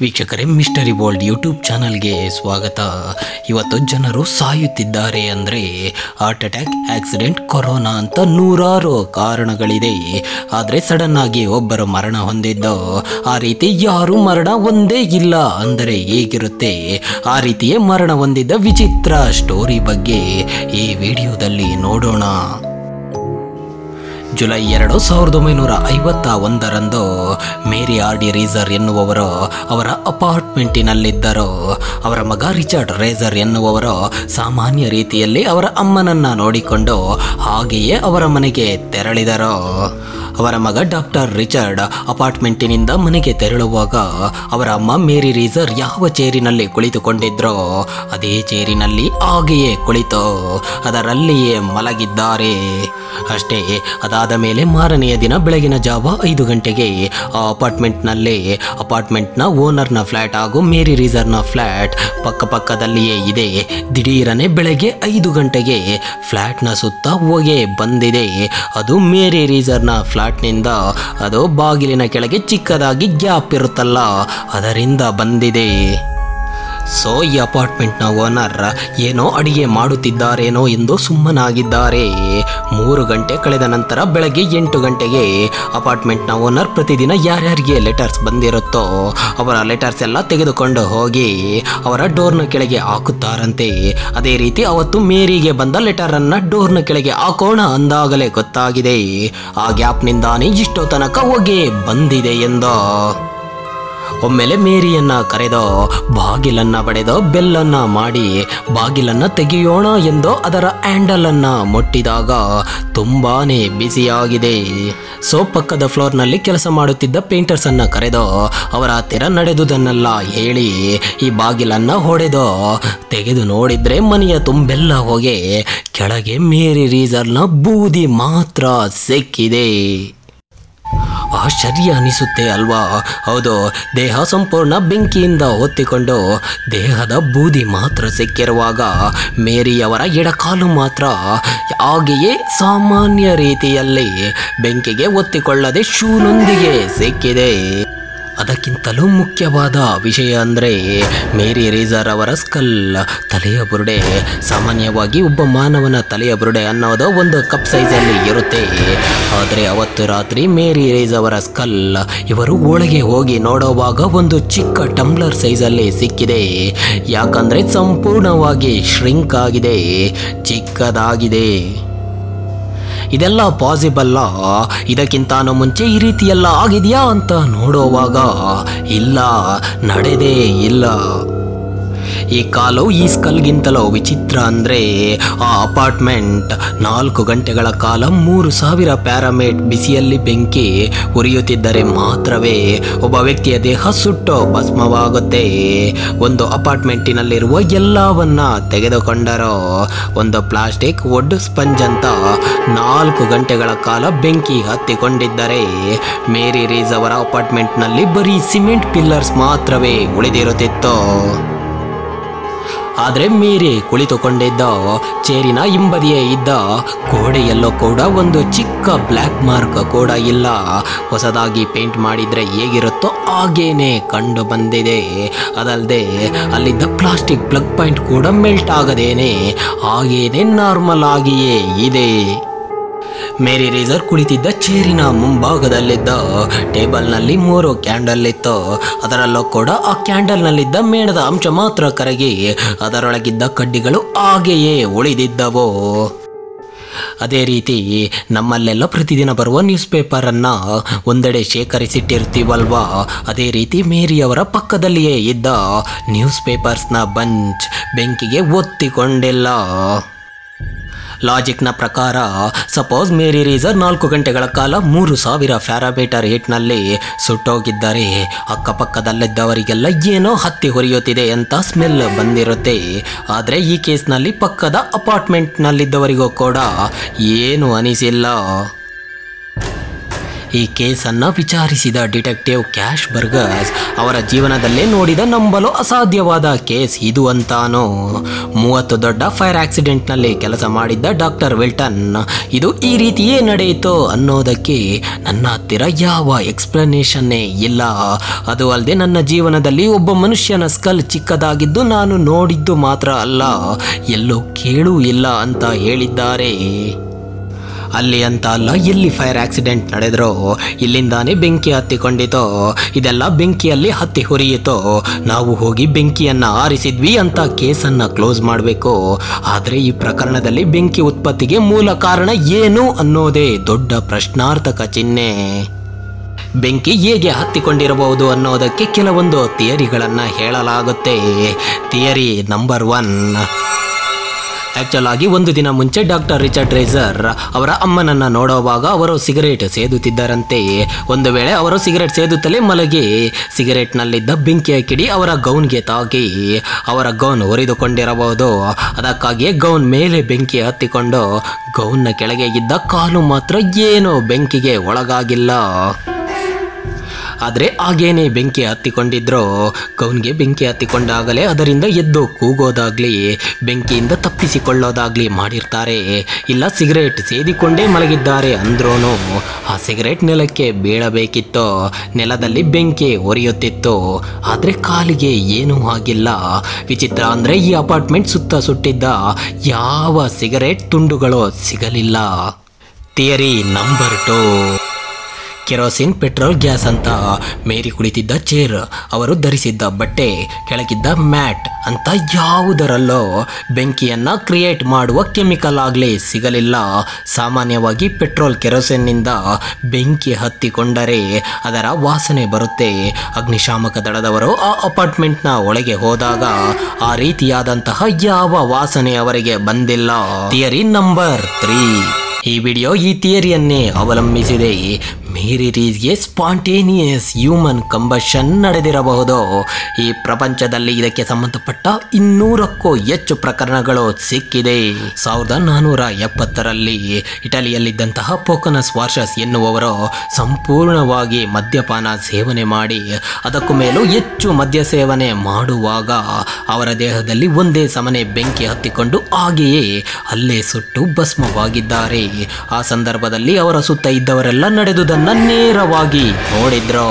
ವೀಕ್ಷಕರೇ mystery world YouTube ಚಾನಲ್ಗೆ ಸ್ವಾಗತ ಇವತ್ತು ಜನರು ಸಾಯುತ್ತಿದ್ದಾರೆ ಅಂದರೆ ಹಾರ್ಟ್ ಅಟ್ಯಾಕ್ ಆಕ್ಸಿಡೆಂಟ್ ಕೊರೋನಾ ಅಂತ ನೂರಾರು ಕಾರಣಗಳಿದೆ ಆದರೆ ಸಡನ್ ಆಗಿ ಒಬ್ಬರು ಮರಣ ಹೊಂದಿದ್ದು ಆ ರೀತಿ ಯಾರು ಮರಣ ಒಂದೇ ಇಲ್ಲ ಅಂದರೆ ಹೇಗಿರುತ್ತೆ ಆ ರೀತಿಯೇ ಮರಣ ಹೊಂದಿದ್ದ ವಿಚಿತ್ರ ಸ್ಟೋರಿ ಬಗ್ಗೆ ಈ ವಿಡಿಯೋದಲ್ಲಿ ನೋಡೋಣ ಜುಲೈ ಎರಡು ಸಾವಿರದ ಒಂಬೈನೂರ ಐವತ್ತ ಒಂದರಂದು ಮೇರಿ ಆರ್ಡಿ ರೀಸರ್ ಎನ್ನುವವರು ಅವರ ಅಪಾರ್ಟ್ಮೆಂಟಿನಲ್ಲಿದ್ದರು ಅವರ ಮಗ ರಿಚರ್ಡ್ ರೇಸರ್ ಎನ್ನುವವರು ಸಾಮಾನ್ಯ ರೀತಿಯಲ್ಲಿ ಅವರ ಅಮ್ಮನನ್ನ ನೋಡಿಕೊಂಡು ಹಾಗೆಯೇ ಅವರ ಮನೆಗೆ ತೆರಳಿದರು ಅವರ ಮಗ ಡಾಕ್ಟರ್ ರಿಚರ್ಡ್ ಅಪಾರ್ಟ್ಮೆಂಟಿನಿಂದ ಮನೆಗೆ ತೆರಳುವಾಗ ಅವರ ಅಮ್ಮ ಮೇರಿ ರೀಸರ್ ಯಾವ ಚೇರಿನಲ್ಲಿ ಕುಳಿತುಕೊಂಡಿದ್ರೋ ಅದೇ ಚೇರಿನಲ್ಲಿ ಹಾಗೆಯೇ ಕುಳಿತು ಅದರಲ್ಲಿಯೇ ಮಲಗಿದ್ದಾರೆ ಅಷ್ಟೇ ಅದಾದ ಮೇಲೆ ಮಾರನೆಯ ದಿನ ಬೆಳಗಿನ ಜಾವ ಐದು ಗಂಟೆಗೆ ಆ ಅಪಾರ್ಟ್ಮೆಂಟ್ನಲ್ಲಿ ಅಪಾರ್ಟ್ಮೆಂಟ್ನ ಓನರ್ನ ಫ್ಲ್ಯಾಟ್ ಹಾಗೂ ಮೇರಿ ರೀಸರ್ನ ಫ್ಲ್ಯಾಟ್ ಪಕ್ಕ ಪಕ್ಕದಲ್ಲಿಯೇ ಇದೆ ದಿಢೀರನೆ ಬೆಳಗ್ಗೆ ಐದು ಗಂಟೆಗೆ ಫ್ಲ್ಯಾಟ್ನ ಸುತ್ತ ಹೊಗೆ ಬಂದಿದೆ ಅದು ಮೇರಿ ರೀಸರ್ನ ಫ್ಲ್ಯಾಟ್ನಿಂದ ಅದು ಬಾಗಿಲಿನ ಕೆಳಗೆ ಚಿಕ್ಕದಾಗಿ ಗ್ಯಾಪ್ ಇರುತ್ತಲ್ಲ ಅದರಿಂದ ಬಂದಿದೆ ಸೊ ಈ ಅಪಾರ್ಟ್ಮೆಂಟ್ನ ಓನರ್ ಏನೋ ಅಡಿಗೆ ಮಾಡುತ್ತಿದ್ದಾರೇನೋ ಎಂದು ಸುಮ್ಮನಾಗಿದ್ದಾರೆ ಮೂರು ಗಂಟೆ ಕಳೆದ ನಂತರ ಬೆಳಗ್ಗೆ ಎಂಟು ಗಂಟೆಗೆ ಅಪಾರ್ಟ್ಮೆಂಟ್ನ ಓನರ್ ಪ್ರತಿದಿನ ಯಾರ್ಯಾರಿಗೆ ಲೆಟರ್ಸ್ ಬಂದಿರುತ್ತೋ ಅವರ ಲೆಟರ್ಸ್ ಎಲ್ಲ ತೆಗೆದುಕೊಂಡು ಹೋಗಿ ಅವರ ಡೋರ್ನ ಕೆಳಗೆ ಹಾಕುತ್ತಾರಂತೆ ಅದೇ ರೀತಿ ಅವತ್ತು ಮೇರಿಗೆ ಬಂದ ಲೆಟರನ್ನು ಡೋರ್ನ ಕೆಳಗೆ ಹಾಕೋಣ ಅಂದಾಗಲೇ ಗೊತ್ತಾಗಿದೆ ಆ ಗ್ಯಾಪ್ನಿಂದಾನೇ ಇಷ್ಟೋ ತನಕ ಹೊಗೆ ಬಂದಿದೆ ಎಂದು ಒಮ್ಮೆಲೆ ಮೇರಿಯನ್ನ ಕರೆದು ಬಾಗಿಲನ್ನ ಬಡೆದು ಬೆಲ್ಲನ್ನ ಮಾಡಿ ಬಾಗಿಲನ್ನ ತೆಗೆಯೋಣ ಎಂದು ಅದರ ಹ್ಯಾಂಡಲ್ ಅನ್ನ ಮುಟ್ಟಿದಾಗ ತುಂಬಾನೇ ಬಿಸಿಯಾಗಿದೆ ಸೊ ಪಕ್ಕದ ಫ್ಲೋರ್ನಲ್ಲಿ ಕೆಲಸ ಮಾಡುತ್ತಿದ್ದ ಪೇಂಟರ್ಸ್ ಅನ್ನ ಕರೆದು ಅವರ ಹತ್ತಿರ ನಡೆದುದನ್ನೆಲ್ಲ ಹೇಳಿ ಈ ಬಾಗಿಲನ್ನ ಹೊಡೆದು ತೆಗೆದು ನೋಡಿದ್ರೆ ಮನೆಯ ತುಂಬೆಲ್ಲ ಹೊಗೆ ಕೆಳಗೆ ಮೇರಿ ರೀಸರ್ನ ಬೂದಿ ಮಾತ್ರ ಸಿಕ್ಕಿದೆ ಆಶ್ಚರ್ಯ ಅನಿಸುತ್ತೆ ಅಲ್ವಾ ಹೌದು ದೇಹ ಸಂಪೂರ್ಣ ಬೆಂಕಿಯಿಂದ ಹೊತ್ತಿಕೊಂಡು ದೇಹದ ಬೂದಿ ಮಾತ್ರ ಸಿಕ್ಕಿರುವಾಗ ಮೇರಿಯವರ ಎಡಕಾಲು ಮಾತ್ರ ಹಾಗೆಯೇ ಸಾಮಾನ್ಯ ರೀತಿಯಲ್ಲಿ ಬೆಂಕಿಗೆ ಒತ್ತಿಕೊಳ್ಳದೆ ಶೂನೊಂದಿಗೆ ಸಿಕ್ಕಿದೆ ಅದಕ್ಕಿಂತಲೂ ಮುಖ್ಯವಾದ ವಿಷಯ ಅಂದರೆ ಮೇರಿ ರೀಸರ್ ಅವರ ಸ್ಕಲ್ ತಲೆಯ ಬುರುಡೆ ಸಾಮಾನ್ಯವಾಗಿ ಒಬ್ಬ ಮಾನವನ ತಲೆಯ ಬುರುಡೆ ಅನ್ನೋದು ಒಂದು ಕಪ್ ಸೈಜಲ್ಲಿ ಇರುತ್ತೆ ಆದರೆ ಅವತ್ತು ರಾತ್ರಿ ಮೇರಿ ರೀಸ್ ಅವರ ಸ್ಕಲ್ ಇವರು ಒಳಗೆ ಹೋಗಿ ನೋಡುವಾಗ ಒಂದು ಚಿಕ್ಕ ಟಂಬ್ಲರ್ ಸೈಜಲ್ಲಿ ಸಿಕ್ಕಿದೆ ಯಾಕಂದರೆ ಸಂಪೂರ್ಣವಾಗಿ ಶ್ರಿಂಕ್ ಆಗಿದೆ ಚಿಕ್ಕದಾಗಿದೆ ಇದೆಲ್ಲ ಪಾಸಿಬಲ್ಲ ಇದಕ್ಕಿಂತಾನು ಮುಂಚೆ ಈ ರೀತಿ ಎಲ್ಲ ಆಗಿದೆಯಾ ಅಂತ ನೋಡುವಾಗ ಇಲ್ಲ ನಡೆದೇ ಇಲ್ಲ ಈ ಕಾಲು ಈ ಸ್ಕಲ್ಗಿಂತಲೂ ವಿಚಿತ್ರ ಅಂದರೆ ಆ ಅಪಾರ್ಟ್ಮೆಂಟ್ ನಾಲ್ಕು ಗಂಟೆಗಳ ಕಾಲ ಮೂರು ಸಾವಿರ ಪ್ಯಾರಾಮೇಟ್ ಬಿಸಿಯಲ್ಲಿ ಬೆಂಕಿ ಉರಿಯುತ್ತಿದ್ದರೆ ಮಾತ್ರವೇ ಒಬ್ಬ ವ್ಯಕ್ತಿಯ ದೇಹ ಸುಟ್ಟು ಭಸ್ಮವಾಗುತ್ತೆ ಒಂದು ಅಪಾರ್ಟ್ಮೆಂಟಿನಲ್ಲಿರುವ ಎಲ್ಲವನ್ನ ತೆಗೆದುಕೊಂಡರೋ ಒಂದು ಪ್ಲಾಸ್ಟಿಕ್ ವುಡ್ ಸ್ಪಂಜ್ ಅಂತ ನಾಲ್ಕು ಗಂಟೆಗಳ ಕಾಲ ಬೆಂಕಿ ಹತ್ತಿಕೊಂಡಿದ್ದರೆ ಮೇರಿ ರೀಸ್ ಅವರ ಅಪಾರ್ಟ್ಮೆಂಟ್ನಲ್ಲಿ ಬರೀ ಸಿಮೆಂಟ್ ಪಿಲ್ಲರ್ಸ್ ಮಾತ್ರವೇ ಉಳಿದಿರುತ್ತಿತ್ತು ಆದರೆ ಮೇರಿ ಕುಳಿತುಕೊಂಡಿದ್ದ ಚೇರಿನ ಹಿಂಬದಿಯೇ ಇದ್ದ ಗೋಡೆಯಲ್ಲೂ ಕೂಡ ಒಂದು ಚಿಕ್ಕ ಬ್ಲ್ಯಾಕ್ ಮಾರ್ಕ್ ಕೂಡ ಇಲ್ಲ ಹೊಸದಾಗಿ ಪೇಂಟ್ ಮಾಡಿದ್ರೆ ಹೇಗಿರುತ್ತೋ ಹಾಗೇನೆ ಕಂಡು ಬಂದಿದೆ ಅದಲ್ಲದೆ ಅಲ್ಲಿದ್ದ ಪ್ಲಾಸ್ಟಿಕ್ ಪ್ಲಗ್ ಪಾಯಿಂಟ್ ಕೂಡ ಮೆಲ್ಟ್ ಆಗದೇನೆ ಹಾಗೇನೆ ನಾರ್ಮಲ್ ಆಗಿಯೇ ಇದೆ ಮೇರಿ ರೀಸರ್ ಕುಳಿತಿದ್ದ ಚೇರಿನ ಮುಂಭಾಗದಲ್ಲಿದ್ದ ಟೇಬಲ್ನಲ್ಲಿ ಮೂರು ಕ್ಯಾಂಡಲ್ ಇತ್ತು ಅದರಲ್ಲೂ ಕೂಡ ಆ ಕ್ಯಾಂಡಲ್ನಲ್ಲಿದ್ದ ಮೇಣದ ಅಂಶ ಮಾತ್ರ ಕರಗಿ ಅದರೊಳಗಿದ್ದ ಕಡ್ಡಿಗಳು ಹಾಗೆಯೇ ಉಳಿದಿದ್ದವು ಅದೇ ರೀತಿ ನಮ್ಮಲ್ಲೆಲ್ಲ ಪ್ರತಿದಿನ ಬರುವ ನ್ಯೂಸ್ ಪೇಪರನ್ನು ಒಂದೆಡೆ ಶೇಖರಿಸಿಟ್ಟಿರ್ತೀವಲ್ವಾ ಅದೇ ರೀತಿ ಮೇರಿಯವರ ಪಕ್ಕದಲ್ಲಿಯೇ ಇದ್ದ ನ್ಯೂಸ್ ಪೇಪರ್ಸ್ನ ಬಂಚ್ ಬೆಂಕಿಗೆ ಒತ್ತಿಕೊಂಡಿಲ್ಲ ಲಾಜಿಕ್ನ ಪ್ರಕಾರ ಸಪೋಸ್ ಮೇರಿ ರೀಸರ್ ನಾಲ್ಕು ಗಂಟೆಗಳ ಕಾಲ ಮೂರು ಸಾವಿರ ಫ್ಯಾರಾಮೀಟರ್ ಹೀಟ್ನಲ್ಲಿ ಸುಟ್ಟೋಗಿದ್ದರೆ ಅಕ್ಕಪಕ್ಕದಲ್ಲಿದ್ದವರಿಗೆಲ್ಲ ಏನೋ ಹತ್ತಿ ಹೊರಿಯುತ್ತಿದೆ ಅಂತ ಸ್ಮೆಲ್ ಬಂದಿರುತ್ತೆ ಆದರೆ ಈ ಕೇಸ್ನಲ್ಲಿ ಪಕ್ಕದ ಅಪಾರ್ಟ್ಮೆಂಟ್ನಲ್ಲಿದ್ದವರಿಗೂ ಕೂಡ ಏನು ಅನಿಸಿಲ್ಲ ಈ ಕೇಸನ್ನು ವಿಚಾರಿಸಿದ ಡಿಟೆಕ್ಟಿವ್ ಕ್ಯಾಶ್ ಬರ್ಗರ್ಸ್ ಅವರ ಜೀವನದಲ್ಲೇ ನೋಡಿದ ನಂಬಲು ಅಸಾಧ್ಯವಾದ ಕೇಸ್ ಇದು ಅಂತಾನೋ ಮೂವತ್ತು ದೊಡ್ಡ ಫೈರ್ ಆಕ್ಸಿಡೆಂಟ್ನಲ್ಲಿ ಕೆಲಸ ಮಾಡಿದ್ದ ಡಾಕ್ಟರ್ ವಿಲ್ಟನ್ ಇದು ಈ ರೀತಿಯೇ ನಡೆಯಿತು ಅನ್ನೋದಕ್ಕೆ ನನ್ನ ಹತ್ತಿರ ಯಾವ ಎಕ್ಸ್ಪ್ಲನೇಷನ್ನೇ ಇಲ್ಲ ಅದು ಅಲ್ಲದೆ ನನ್ನ ಜೀವನದಲ್ಲಿ ಒಬ್ಬ ಮನುಷ್ಯನ ಸ್ಕಲ್ ಚಿಕ್ಕದಾಗಿದ್ದು ನಾನು ನೋಡಿದ್ದು ಮಾತ್ರ ಅಲ್ಲ ಎಲ್ಲೋ ಕೇಳೂ ಇಲ್ಲ ಅಂತ ಹೇಳಿದ್ದಾರೆ ಅಲ್ಲಿ ಅಂತ ಅಲ್ಲ ಎಲ್ಲಿ ಫೈರ್ ಆಕ್ಸಿಡೆಂಟ್ ನಡೆದ್ರೋ ಇಲ್ಲಿಂದಾನೇ ಬೆಂಕಿ ಹತ್ತಿಕೊಂಡಿತೋ ಇದೆಲ್ಲ ಬೆಂಕಿಯಲ್ಲಿ ಹತ್ತಿ ಹುರಿಯಿತೋ ನಾವು ಹೋಗಿ ಬೆಂಕಿಯನ್ನು ಆರಿಸಿದ್ವಿ ಅಂತ ಕೇಸನ್ನು ಕ್ಲೋಸ್ ಮಾಡಬೇಕು ಆದರೆ ಈ ಪ್ರಕರಣದಲ್ಲಿ ಬೆಂಕಿ ಉತ್ಪತ್ತಿಗೆ ಮೂಲ ಕಾರಣ ಏನು ಅನ್ನೋದೇ ದೊಡ್ಡ ಪ್ರಶ್ನಾರ್ಥಕ ಚಿಹ್ನೆ ಬೆಂಕಿ ಹೇಗೆ ಹತ್ತಿಕೊಂಡಿರಬಹುದು ಅನ್ನೋದಕ್ಕೆ ಕೆಲವೊಂದು ಥಿಯರಿಗಳನ್ನು ಹೇಳಲಾಗುತ್ತೆ ಥಿಯರಿ ನಂಬರ್ ಒನ್ ಆಕ್ಚುಲ್ ಆಗಿ ಒಂದು ದಿನ ಮುಂಚೆ ಡಾಕ್ಟರ್ ರಿಚರ್ಡ್ ರೇಸರ್ ಅವರ ಅಮ್ಮನನ್ನ ನೋಡುವಾಗ ಅವರು ಸಿಗರೇಟ್ ಸೇದುತ್ತಿದ್ದರಂತೆ ಒಂದು ವೇಳೆ ಅವರು ಸಿಗರೇಟ್ ಸೇದುತ್ತಲೇ ಮಲಗಿ ಸಿಗರೇಟ್ನಲ್ಲಿದ್ದ ಬೆಂಕಿಯ ಕಿಡಿ ಅವರ ಗೌನ್ಗೆ ತಾಗಿ ಅವರ ಗೌನ್ ಒರಿದುಕೊಂಡಿರಬಹುದು ಅದಕ್ಕಾಗಿಯೇ ಗೌನ್ ಮೇಲೆ ಬೆಂಕಿ ಹತ್ತಿಕೊಂಡು ಗೌನ್ನ ಕೆಳಗೆ ಇದ್ದ ಕಾಲು ಮಾತ್ರ ಏನೋ ಬೆಂಕಿಗೆ ಒಳಗಾಗಿಲ್ಲ ಆದರೆ ಆಗೇನೆ ಬೆಂಕಿ ಹತ್ತಿಕೊಂಡಿದ್ರು ಗೌನ್ಗೆ ಬೆಂಕಿ ಹತ್ತಿಕೊಂಡಾಗಲೇ ಅದರಿಂದ ಎದ್ದು ಕೂಗೋದಾಗ್ಲಿ ಬೆಂಕಿಯಿಂದ ತಪ್ಪಿಸಿಕೊಳ್ಳೋದಾಗ್ಲಿ ಮಾಡಿರ್ತಾರೆ ಇಲ್ಲ ಸಿಗರೇಟ್ ಸೇದಿಕೊಂಡೇ ಮಲಗಿದ್ದಾರೆ ಅಂದ್ರೂ ಆ ಸಿಗರೇಟ್ ನೆಲಕ್ಕೆ ಬೀಳಬೇಕಿತ್ತು ನೆಲದಲ್ಲಿ ಬೆಂಕಿ ಒರಿಯುತ್ತಿತ್ತು ಆದರೆ ಕಾಲಿಗೆ ಏನೂ ಆಗಿಲ್ಲ ವಿಚಿತ್ರ ಅಂದರೆ ಈ ಅಪಾರ್ಟ್ಮೆಂಟ್ ಸುತ್ತ ಸುಟ್ಟಿದ್ದ ಯಾವ ಸಿಗರೇಟ್ ತುಂಡುಗಳು ಸಿಗಲಿಲ್ಲ theory number two kerosene petrol gas ಅಂತ ಮೇರಿ ಕುಳಿತಿದ್ದ ಚೇರ್ ಅವರು ಧರಿಸಿದ್ದ ಬಟ್ಟೆ ಕೆಳಗಿದ್ದ ಮ್ಯಾಟ್ ಅಂತ ಯಾವುದರಲ್ಲೋ ಬೆಂಕಿಯನ್ನ ಕ್ರಿಯೇಟ್ ಮಾಡುವ ಕೆಮಿಕಲ್ ಆಗಲಿ ಸಿಗಲಿಲ್ಲ ಸಾಮಾನ್ಯವಾಗಿ ಪೆಟ್ರೋಲ್ ಕೆರೋಸಿನ್ನಿಂದ ಬೆಂಕಿ ಹತ್ತಿಕೊಂಡರೆ ಅದರ ವಾಸನೆ ಬರುತ್ತೆ ಅಗ್ನಿಶಾಮಕ ದಳದವರು ಆ ಅಪಾರ್ಟ್ಮೆಂಟ್ನ ಒಳಗೆ ಹೋದಾಗ ಆ ರೀತಿಯಾದಂತಹ ಯಾವ ವಾಸನೆ ಅವರಿಗೆ ಬಂದಿಲ್ಲ ಥಿಯರಿ ನಂಬರ್ ತ್ರೀ ಈ ವಿಡಿಯೋ ಈ ಥಿಯರಿಯನ್ನೇ ಅವಲಂಬಿಸಿದೆ ಮೇರಿ ರೀಸ್ಗೆ ಸ್ಪಾಂಟೇನಿಯಸ್ ಹ್ಯೂಮನ್ ಕಂಬಷನ್ ನಡೆದಿರಬಹುದು ಈ ಪ್ರಪಂಚದಲ್ಲಿ ಇದಕ್ಕೆ ಸಂಬಂಧಪಟ್ಟ ಇನ್ನೂರಕ್ಕೂ ಹೆಚ್ಚು ಪ್ರಕರಣಗಳು ಸಿಕ್ಕಿದೆ ಸಾವಿರದ ನಾನ್ನೂರ ಎಪ್ಪತ್ತರಲ್ಲಿ ಇಟಲಿಯಲ್ಲಿದ್ದಂತಹ ಪೋಕನಸ್ ವಾರ್ಷಸ್ ಎನ್ನುವವರು ಸಂಪೂರ್ಣವಾಗಿ ಮದ್ಯಪಾನ ಸೇವನೆ ಮಾಡಿ ಅದಕ್ಕೂ ಮೇಲೂ ಹೆಚ್ಚು ಮದ್ಯ ಸೇವನೆ ಮಾಡುವಾಗ ಅವರ ದೇಹದಲ್ಲಿ ಒಂದೇ ಸಮನೆ ಬೆಂಕಿ ಹತ್ತಿಕೊಂಡು ಹಾಗೆಯೇ ಅಲ್ಲೇ ಸುಟ್ಟು ಭಸ್ಮವಾಗಿದ್ದಾರೆ ಆ ಸಂದರ್ಭದಲ್ಲಿ ಅವರ ಸುತ್ತ ಇದ್ದವರೆಲ್ಲ ನಡೆದುದನ್ನ ನೇರವಾಗಿ ನೋಡಿದ್ರು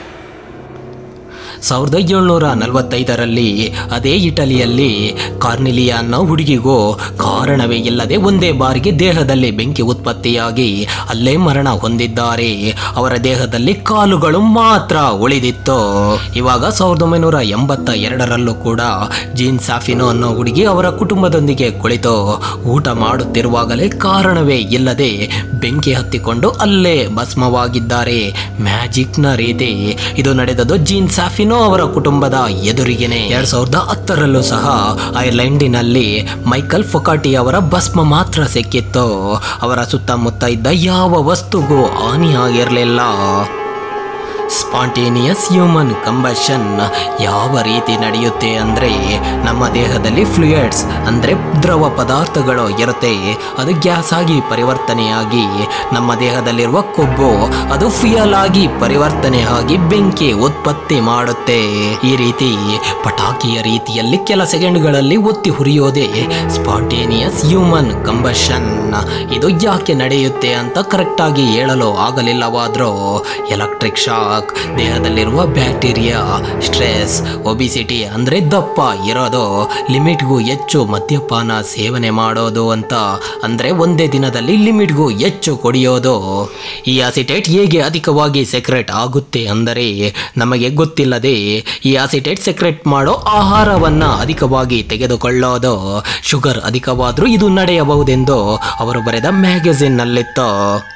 ಸಾವಿರದ ಏಳ್ನೂರ ನಲವತ್ತೈದರಲ್ಲಿ ಅದೇ ಇಟಲಿಯಲ್ಲಿ ಕಾರ್ನಿಲಿಯಾ ಅನ್ನೋ ಹುಡುಗಿಗೂ ಕಾರಣವೇ ಇಲ್ಲದೆ ಒಂದೇ ಬಾರಿಗೆ ದೇಹದಲ್ಲಿ ಬೆಂಕಿ ಉತ್ಪತ್ತಿಯಾಗಿ ಅಲ್ಲೇ ಮರಣ ಹೊಂದಿದ್ದಾರೆ ಅವರ ದೇಹದಲ್ಲಿ ಕಾಲುಗಳು ಮಾತ್ರ ಉಳಿದಿತ್ತು ಇವಾಗ ಸಾವಿರದ ಒಂಬೈನೂರ ಎಂಬತ್ತ ಎರಡರಲ್ಲೂ ಕೂಡ ಜೀನ್ ಸಾಫಿನೋ ಅನ್ನೋ ಹುಡುಗಿ ಅವರ ಕುಟುಂಬದೊಂದಿಗೆ ಕುಳಿತು ಊಟ ಮಾಡುತ್ತಿರುವಾಗಲೇ ಕಾರಣವೇ ಇಲ್ಲದೆ ಬೆಂಕಿ ಹತ್ತಿಕೊಂಡು ಅಲ್ಲೇ ಭಸ್ಮವಾಗಿದ್ದಾರೆ ಮ್ಯಾಜಿಕ್ನ ರೀತಿ ಇದು ನಡೆದದ್ದು ಜೀನ್ ಸಾಫಿನೋ ಅವರ ಕುಟುಂಬದ ಎದುರಿಗೆನೆ ಎರಡ್ ಸಾವಿರದ ಹತ್ತರಲ್ಲೂ ಸಹ ಐರ್ಲೆಂಡಿನಲ್ಲಿ ಮೈಕಲ್ ಫೊಕಾಟಿ ಅವರ ಭಸ್ಮ ಮಾತ್ರ ಸಿಕ್ಕಿತ್ತು ಅವರ ಸುತ್ತಮುತ್ತ ಇದ್ದ ಯಾವ ವಸ್ತುಗೂ ಹಾನಿಯಾಗಿರಲಿಲ್ಲ ಸ್ಪಾಂಟೇನಿಯಸ್ ಹ್ಯೂಮನ್ ಕಂಬಷನ್ ಯಾವ ರೀತಿ ನಡೆಯುತ್ತೆ ಅಂದರೆ ನಮ್ಮ ದೇಹದಲ್ಲಿ ಫ್ಲೂಯಿಡ್ಸ್ ಅಂದರೆ ದ್ರವ ಪದಾರ್ಥಗಳು ಇರುತ್ತೆ ಅದು ಗ್ಯಾಸ್ ಆಗಿ ಪರಿವರ್ತನೆಯಾಗಿ ನಮ್ಮ ದೇಹದಲ್ಲಿರುವ ಕೊಬ್ಬು ಅದು ಫ್ಯೂಯಲ್ ಆಗಿ ಪರಿವರ್ತನೆ ಆಗಿ ಬೆಂಕಿ ಉತ್ಪತ್ತಿ ಮಾಡುತ್ತೆ ಈ ರೀತಿ ಪಟಾಕಿಯ ರೀತಿಯಲ್ಲಿ ಕೆಲ ಸೆಕೆಂಡ್ಗಳಲ್ಲಿ ಒತ್ತಿ ಹುರಿಯೋದೇ ಸ್ಪಾಂಟೇನಿಯಸ್ ಹ್ಯೂಮನ್ ಕಂಬಷನ್ ಇದು ಯಾಕೆ ನಡೆಯುತ್ತೆ ಅಂತ ಕರೆಕ್ಟಾಗಿ ಹೇಳಲು ಆಗಲಿಲ್ಲವಾದರೂ ಎಲೆಕ್ಟ್ರಿಕ್ ಶಾಕ್ ದೇಹದಲ್ಲಿರುವ ಬ್ಯಾಕ್ಟೀರಿಯಾ ಸ್ಟ್ರೆಸ್ ಒಬಿಸಿಟಿ ಅಂದರೆ ದಪ್ಪ ಇರೋದು ಲಿಮಿಟ್ಗೂ ಹೆಚ್ಚು ಮದ್ಯಪಾನ ಸೇವನೆ ಮಾಡೋದು ಅಂತ ಅಂದರೆ ಒಂದೇ ದಿನದಲ್ಲಿ ಲಿಮಿಟ್ಗೂ ಹೆಚ್ಚು ಕುಡಿಯೋದು ಈ ಅಸಿಟೇಟ್ ಹೇಗೆ ಅಧಿಕವಾಗಿ ಸೆಕ್ರೆಟ್ ಆಗುತ್ತೆ ಅಂದರೆ ನಮಗೆ ಗೊತ್ತಿಲ್ಲದೆ ಈ ಅಸಿಟೇಟ್ ಸೆಕ್ರೆಟ್ ಮಾಡೋ ಆಹಾರವನ್ನು ಅಧಿಕವಾಗಿ ತೆಗೆದುಕೊಳ್ಳೋದು ಶುಗರ್ ಅಧಿಕವಾದರೂ ಇದು ನಡೆಯಬಹುದೆಂದು ಅವರು ಬರೆದ ಮ್ಯಾಗಝಿನ್ನಲ್ಲಿತ್ತು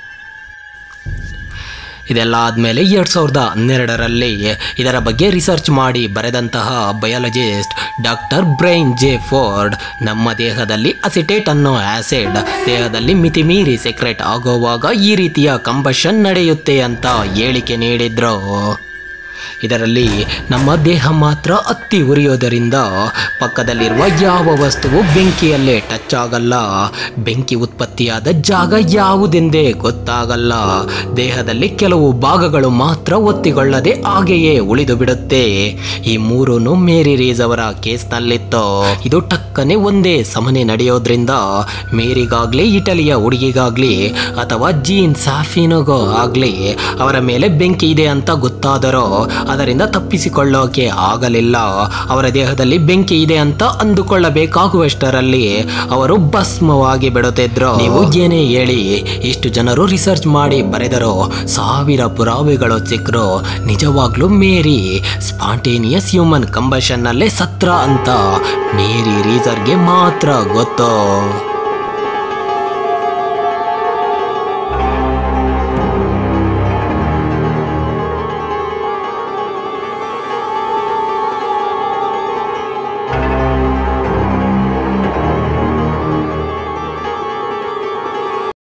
ಇದೆಲ್ಲ ಆದಮೇಲೆ ಎರಡು ಸಾವಿರದ ಹನ್ನೆರಡರಲ್ಲಿ ಇದರ ಬಗ್ಗೆ ರಿಸರ್ಚ್ ಮಾಡಿ ಬರೆದಂತಹ biologist doctor Brian J Ford ನಮ್ಮ ದೇಹದಲ್ಲಿ ಅಸಿಟೇಟ್ ಅನ್ನೋ ಆಸಿಡ್ ದೇಹದಲ್ಲಿ ಮಿತಿಮೀರಿ ಸೆಕ್ರೆಟ್ ಆಗೋವಾಗ ಈ ರೀತಿಯ ಕಂಬಷನ್ ನಡೆಯುತ್ತೆ ಅಂತ ಹೇಳಿಕೆ ನೀಡಿದ್ರು ಇದರಲ್ಲಿ ನಮ್ಮ ದೇಹ ಮಾತ್ರ ಹತ್ತಿ ಉರಿಯೋದರಿಂದ ಪಕ್ಕದಲ್ಲಿರುವ ಯಾವ ವಸ್ತುವು ಬೆಂಕಿಯಲ್ಲೇ ಟಚ್ ಆಗಲ್ಲ ಬೆಂಕಿ ಉತ್ಪತ್ತಿಯಾದ ಜಾಗ ಯಾವುದೆಂದೇ ಗೊತ್ತಾಗಲ್ಲ ದೇಹದಲ್ಲಿ ಕೆಲವು ಭಾಗಗಳು ಮಾತ್ರ ಒತ್ತಿಕೊಳ್ಳದೆ ಹಾಗೆಯೇ ಉಳಿದು ಬಿಡುತ್ತೆ ಈ ಮೂರೂನು ಮೇರಿ ರೀಸ್ ಅವರ ಕೇಸ್ನಲ್ಲಿತ್ತು ಇದು ಟಕ್ಕನೆ ಒಂದೇ ಸಮನೆ ನಡೆಯೋದ್ರಿಂದ ಮೇರಿಗಾಗ್ಲಿ ಇಟಲಿಯ ಹುಡುಗಿಗಾಗ್ಲಿ ಅಥವಾ ಜೀನ್ ಸಾಫಿನಗೋ ಆಗ್ಲಿ ಅವರ ಮೇಲೆ ಬೆಂಕಿ ಇದೆ ಅಂತ ಗೊತ್ತಾದರೋ ಅದರಿಂದ ತಪ್ಪಿಸಿಕೊಳ್ಳೋಕೆ ಆಗಲಿಲ್ಲ ಅವರ ದೇಹದಲ್ಲಿ ಬೆಂಕಿ ಇದೆ ಅಂತ ಅಂದುಕೊಳ್ಳಬೇಕಾಗುವಷ್ಟರಲ್ಲಿ ಅವರು ಭಸ್ಮವಾಗಿ ಬಿಡುತ್ತಿದ್ರು ನೀವು ಏನೇ ಹೇಳಿ ಇಷ್ಟು ಜನರು ರಿಸರ್ಚ್ ಮಾಡಿ ಬರೆದರೋ ಸಾವಿರ ಪುರಾವೆಗಳು ಸಿಕ್ಕರು ನಿಜವಾಗ್ಲೂ ಮೇರಿ ಸ್ಪಾಂಟೇನಿಯಸ್ ಹ್ಯೂಮನ್ ಕಂಬಷನ್ ನಲ್ಲೇ ಸತ್ರ ಅಂತ ಮೇರಿ ರೀಸರ್ಗೆ ಮಾತ್ರ ಗೊತ್ತು